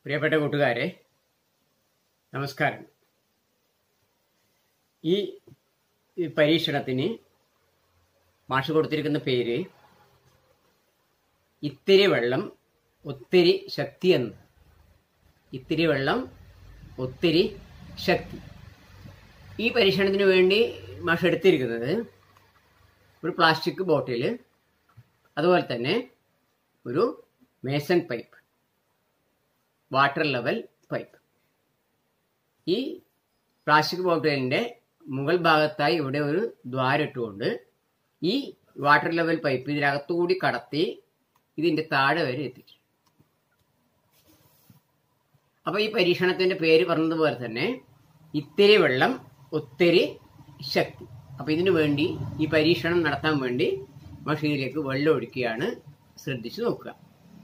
പ്രിയപ്പെട്ട കൂട്ടുകാരെ നമസ്കാരം ഈ ഈ പരീക്ഷണത്തിന് മാഷ് കൊടുത്തിരിക്കുന്ന പേര് ഇത്തിരി വെള്ളം ഒത്തിരി ശക്തി എന്ന് ഇത്തിരി വെള്ളം ഒത്തിരി ശക്തി ഈ പരീക്ഷണത്തിന് വേണ്ടി മാഷ് എടുത്തിരിക്കുന്നത് ഒരു പ്ലാസ്റ്റിക് ബോട്ടിൽ അതുപോലെ തന്നെ ഒരു mason pipe water level pipe ഈ പ്ലാസ്റ്റിക് ബോട്ടിലിൻ്റെ മുകൾ ഭാഗത്തായി ഇവിടെ ഒരു ദ്വാരം ഇട്ടുകൊണ്ട് ഈ വാട്ടർ ലെവൽ പൈപ്പ് ഇതിനകത്തുകൂടി കടത്തി ഇതിൻ്റെ താഴെ വരെ എത്തിച്ചു അപ്പോൾ ഈ പരീക്ഷണത്തിൻ്റെ പേര് പറഞ്ഞതുപോലെ തന്നെ ഇത്തിരി വെള്ളം ഒത്തിരി ശക്തി അപ്പോൾ ഇതിനു വേണ്ടി ഈ പരീക്ഷണം നടത്താൻ വേണ്ടി മഷീനിലേക്ക് വെള്ളം ഒഴിക്കുകയാണ് ശ്രദ്ധിച്ചു നോക്കുക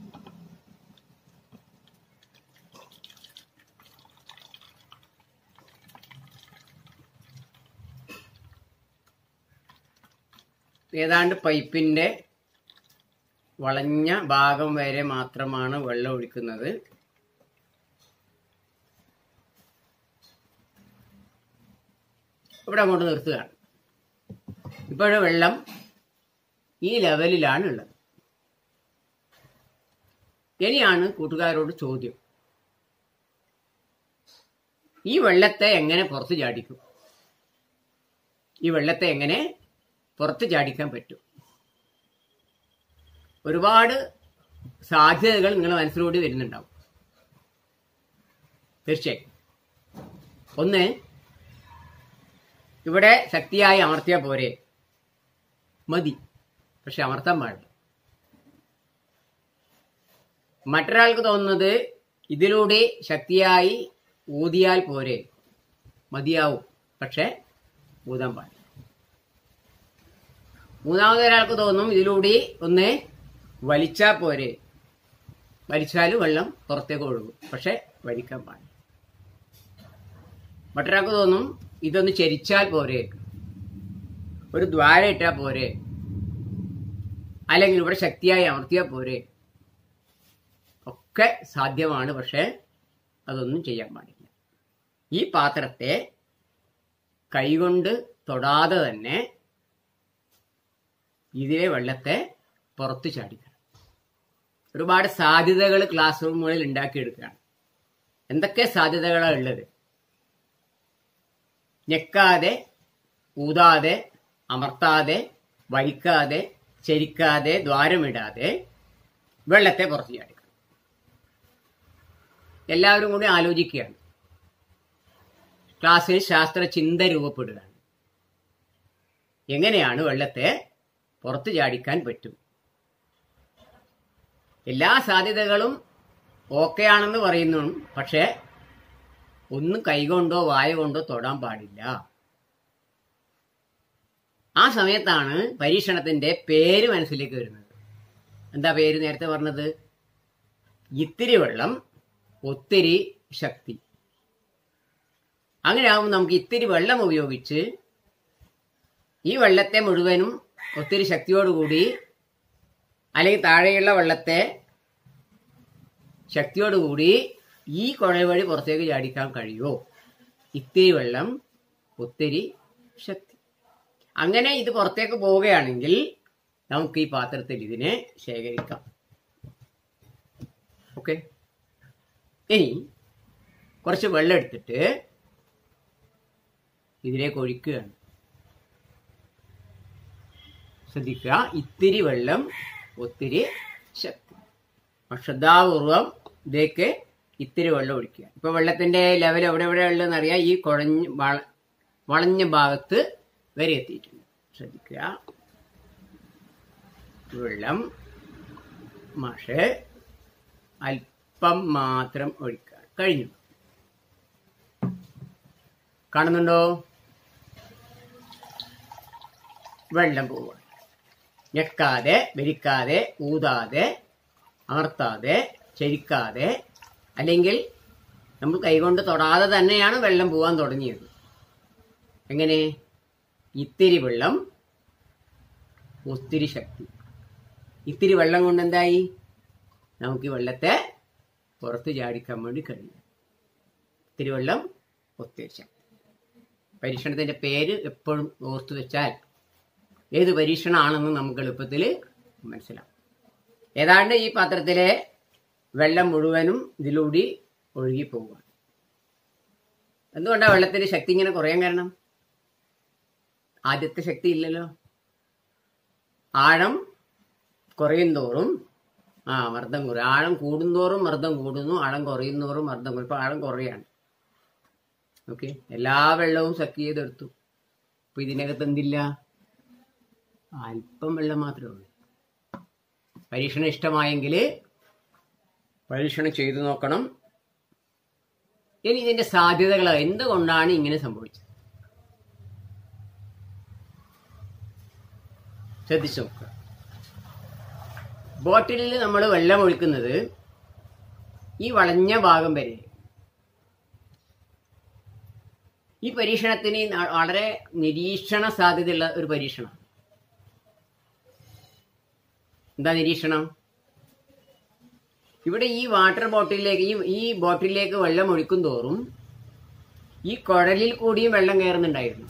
ഏതാണ്ട് പൈപ്പിൻ്റെ വളഞ്ഞ ഭാഗം വരെ മാത്രമാണ് വെള്ളം ഒഴിക്കുന്നത് ഇവിടെ അങ്ങോട്ട് നിർത്തുകയാണ് ഇപ്പോഴും വെള്ളം ഈ ലെവലിലാണ് ഉള്ളത് ഇനിയാണ് കൂട്ടുകാരോട് ചോദ്യം ഈ വെള്ളത്തെ എങ്ങനെ പുറത്ത് ചാടിക്കും ഈ വെള്ളത്തെ എങ്ങനെ പുറത്ത് ചാടിക്കാൻ പറ്റും ഒരുപാട് സാധ്യതകൾ നിങ്ങളുടെ മനസ്സിലൂടെ വരുന്നുണ്ടാവും തീർച്ചയായും ഒന്ന് ഇവിടെ ശക്തിയായി അമർത്തിയാൽ പോരെ മതി പക്ഷെ അമർത്താൻ പാടില്ല മറ്റൊരാൾക്ക് തോന്നുന്നത് ഇതിലൂടെ ശക്തിയായി ഊതിയാൽ പോരെ മതിയാവും പക്ഷെ ഊതാൻ പാടില്ല മൂന്നാമത് ഒരാൾക്ക് തോന്നും ഇതിലൂടെ ഒന്ന് വലിച്ചാൽ പോരെ വലിച്ചാൽ വെള്ളം പുറത്തേക്ക് ഒഴുകും പക്ഷെ വലിക്കാൻ പാടില്ല മറ്റൊരാൾക്ക് തോന്നും ഇതൊന്ന് ചരിച്ചാൽ പോരെ ഒരു ദ്വാരം ഇട്ടാൽ പോരെ അല്ലെങ്കിൽ ഇവിടെ ശക്തിയായി അമർത്തിയാൽ പോരെ ഒക്കെ സാധ്യമാണ് പക്ഷെ അതൊന്നും ചെയ്യാൻ പാടില്ല ഈ പാത്രത്തെ കൈകൊണ്ട് തൊടാതെ തന്നെ ഇതിലെ വെള്ളത്തെ പുറത്തു ചാടിക്കണം ഒരുപാട് സാധ്യതകൾ ക്ലാസ് റൂമുകളിൽ ഉണ്ടാക്കിയെടുക്കുകയാണ് എന്തൊക്കെ സാധ്യതകളാണ് ഉള്ളത് ഞെക്കാതെ ഊതാതെ അമർത്താതെ വലിക്കാതെ ചരിക്കാതെ ദ്വാരമിടാതെ വെള്ളത്തെ പുറത്തു ചാടിക്കണം എല്ലാവരും കൂടി ആലോചിക്കുകയാണ് ക്ലാസ്സിൽ ശാസ്ത്ര ചിന്ത രൂപപ്പെടുകയാണ് എങ്ങനെയാണ് വെള്ളത്തെ പുറത്തു ചാടിക്കാൻ പറ്റും എല്ലാ സാധ്യതകളും ഓക്കെ ആണെന്ന് പറയുന്നു പക്ഷേ ഒന്നും കൈകൊണ്ടോ വായ കൊണ്ടോ തൊടാൻ പാടില്ല ആ സമയത്താണ് പരീക്ഷണത്തിന്റെ പേര് മനസ്സിലേക്ക് വരുന്നത് എന്താ പേര് നേരത്തെ പറഞ്ഞത് ഇത്തിരി വെള്ളം ഒത്തിരി ശക്തി അങ്ങനെ ആകുമ്പോൾ നമുക്ക് ഇത്തിരി വെള്ളം ഉപയോഗിച്ച് ഈ വെള്ളത്തെ മുഴുവനും ഒത്തിരി ശക്തിയോടുകൂടി അല്ലെങ്കിൽ താഴെയുള്ള വെള്ളത്തെ ശക്തിയോടുകൂടി ഈ കുഴൽ വഴി പുറത്തേക്ക് ചാടിക്കാൻ കഴിയുമോ ഇത്തിരി വെള്ളം ഒത്തിരി ശക്തി അങ്ങനെ ഇത് പുറത്തേക്ക് പോവുകയാണെങ്കിൽ നമുക്ക് ഈ പാത്രത്തിൽ ഇതിനെ ശേഖരിക്കാം ഓക്കെ ഇനി കുറച്ച് വെള്ളം എടുത്തിട്ട് ഇതിലേക്ക് ഒഴിക്കുകയാണ് ശ്രദ്ധിക്കുക ഇത്തിരി വെള്ളം ഒത്തിരി ശക്തി ശ്രദ്ധാപൂർവം ഇതിലേക്ക് ഇത്തിരി വെള്ളം ഒഴിക്കുക ഇപ്പൊ വെള്ളത്തിന്റെ ലെവൽ എവിടെ എവിടെ ഉള്ളതെന്ന് അറിയാം ഈ കുഴഞ്ഞ് വള വളഞ്ഞ ഭാഗത്ത് വരെ എത്തിയിട്ടുണ്ട് ശ്രദ്ധിക്കുക വെള്ളം മാഷ് അല്പം മാത്രം ഒഴിക്കുക കഴിഞ്ഞു കാണുന്നുണ്ടോ വെള്ളം പോവുക ഞെക്കാതെ വലിക്കാതെ ഊതാതെ അമർത്താതെ ചരിക്കാതെ അല്ലെങ്കിൽ നമ്മൾ കൈകൊണ്ട് തൊടാതെ തന്നെയാണ് വെള്ളം പോകാൻ തുടങ്ങിയത് എങ്ങനെ ഇത്തിരി വെള്ളം ഒത്തിരി ശക്തി ഇത്തിരി വെള്ളം കൊണ്ട് എന്തായി നമുക്ക് ഈ വെള്ളത്തെ പുറത്ത് ചാടിക്കാൻ വേണ്ടി കഴിയും ഇത്തിരി വെള്ളം ഒത്തിരി ശക്തി പരീക്ഷണത്തിന്റെ പേര് എപ്പോഴും ഓർത്തു വെച്ചാൽ ഏത് പരീക്ഷണമാണെന്ന് നമുക്ക് എളുപ്പത്തിൽ മനസ്സിലാവും ഏതാണ്ട് ഈ പാത്രത്തിലെ വെള്ളം മുഴുവനും ഇതിലൂടെ ഒഴുകി പോവുകയാണ് എന്തുകൊണ്ടാണ് വെള്ളത്തിന്റെ ശക്തി ഇങ്ങനെ കുറയാൻ കാരണം ആദ്യത്തെ ശക്തി ഇല്ലല്ലോ ആഴം കുറയും തോറും ആ മർദ്ദം കുറയും ആഴം കൂടുന്തോറും മർദ്ദം കൂടുന്നു ആഴം കുറയുന്നോറും മർദ്ദം കുറയും ഇപ്പൊ ആഴം കുറയാണ് ഓക്കെ എല്ലാ വെള്ളവും സക്ക് ചെയ്തെടുത്തു അപ്പൊ ഇതിനകത്ത് എന്തില്ല അല്പം വെള്ളം മാത്രമേ ഉള്ളൂ പരീക്ഷണം ഇഷ്ടമായെങ്കിൽ പരീക്ഷണം ചെയ്തു നോക്കണം ഇനി ഇതിന്റെ സാധ്യതകൾ എന്തുകൊണ്ടാണ് ഇങ്ങനെ സംഭവിച്ചത് ശ്രദ്ധിച്ചു നോക്കുക ബോട്ടിലിൽ നമ്മൾ വെള്ളം ഒഴിക്കുന്നത് ഈ വളഞ്ഞ ഭാഗം വരെ ഈ പരീക്ഷണത്തിന് ന- വളരെ നിരീക്ഷണ സാധ്യതയുള്ള ഒരു പരീക്ഷണം എന്താ നിരീക്ഷണം ഇവിടെ ഈ വാട്ടർ ബോട്ടിലേക്ക് ഈ ഈ ബോട്ടിലേക്ക് വെള്ളം ഒഴിക്കും തോറും ഈ കുഴലിൽ കൂടിയും വെള്ളം കയറുന്നുണ്ടായിരുന്നു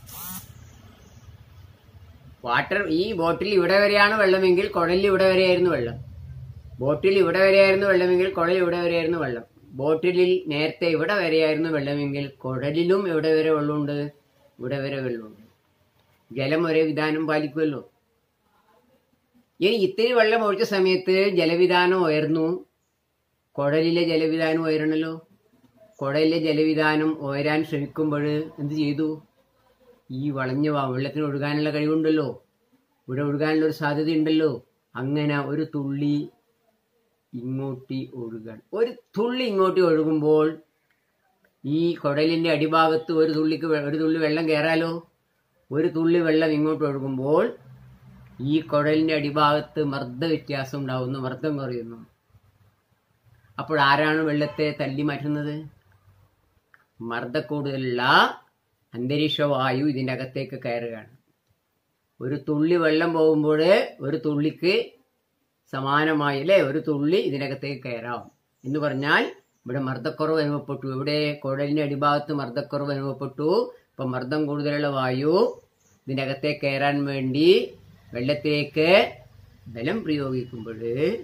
വാട്ടർ ഈ ബോട്ടിൽ ഇവിടെ വരെയാണ് വെള്ളമെങ്കിൽ കുഴലിൽ ഇവിടെ വരെയായിരുന്നു വെള്ളം ബോട്ടിൽ ഇവിടെ വരെയായിരുന്നു വെള്ളമെങ്കിൽ കുഴൽ ഇവിടെ വരെയായിരുന്നു വെള്ളം ബോട്ടിലിൽ നേരത്തെ ഇവിടെ വരെയായിരുന്നു വെള്ളമെങ്കിൽ കുഴലിലും എവിടെ വരെ വെള്ളമുണ്ട് ഇവിടെ വരെ വെള്ളമുണ്ട് ജലം ഒരേ വിധാനം പാലിക്കുമല്ലോ ഇനി ഇത്തിരി വെള്ളം ഒഴിച്ച സമയത്ത് ജലവിധാനം ഉയർന്നു കുഴലിലെ ജലവിധാനം ഉയരണല്ലോ കുഴലിലെ ജലവിധാനം ഉയരാൻ ശ്രമിക്കുമ്പോൾ എന്ത് ചെയ്തു ഈ വളഞ്ഞ വാ- വെള്ളത്തിന് ഒഴുകാനുള്ള കഴിവുണ്ടല്ലോ ഇവിടെ ഒഴുകാനുള്ള ഒരു സാധ്യത ഉണ്ടല്ലോ അങ്ങനെ ഒരു തുള്ളി ഇങ്ങോട്ട് ഒഴുകാൻ ഒരു തുള്ളി ഇങ്ങോട്ട് ഒഴുകുമ്പോൾ ഈ കുടലിന്റെ അടിഭാഗത്ത് ഒരു തുള്ളിക്ക് വെ- ഒരു തുള്ളി വെള്ളം കയറാലോ ഒരു തുള്ളി വെള്ളം ഇങ്ങോട്ട് ഒഴുകുമ്പോൾ ഈ കുടലിന്റെ അടിഭാഗത്ത് മർദ്ദ വ്യത്യാസം ഉണ്ടാവുന്നു മർദ്ദം കുറയുന്നു അപ്പോൾ ആരാണ് വെള്ളത്തെ തള്ളി മാറ്റുന്നത് മർദ്ദക്കൂടുതലുള്ള അന്തരീക്ഷ വായു ഇതിൻ്റെ അകത്തേക്ക് കയറുകയാണ് ഒരു തുള്ളി വെള്ളം പോകുമ്പോൾ ഒരു തുള്ളിക്ക് സമാനമായി അല്ലേ ഒരു തുള്ളി ഇതിനകത്തേക്ക് കയറാം എന്ന് പറഞ്ഞാൽ ഇവിടെ മർദ്ദക്കുറവ് അനുഭവപ്പെട്ടു ഇവിടെ കുഴലിന്റെ അടിഭാഗത്ത് മർദ്ദക്കുറവ് അനുഭവപ്പെട്ടു ഇപ്പൊ മർദ്ദം കൂടുതലുള്ള വായു ഇതിൻ്റെ അകത്തേക്ക് കയറാൻ വേണ്ടി വെള്ളത്തിലേക്ക് ബലം പ്രയോഗിക്കുമ്പോൾ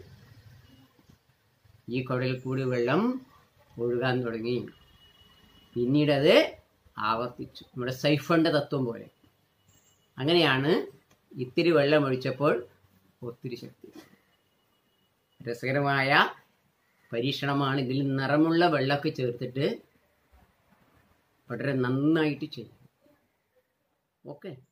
ഈ കുഴലിൽ കൂടി വെള്ളം ഒഴുകാൻ തുടങ്ങി പിന്നീട് അത് ആവർത്തിച്ചു നമ്മുടെ സൈഫണ്ട് തത്വം പോലെ അങ്ങനെയാണ് ഇത്തിരി വെള്ളം ഒഴിച്ചപ്പോൾ ഒത്തിരി ശക്തി രസകരമായ പരീക്ഷണമാണ് ഇതിൽ നിറമുള്ള വെള്ളമൊക്കെ ചേർത്തിട്ട് വളരെ നന്നായിട്ട് ചെയ്യും ഓക്കെ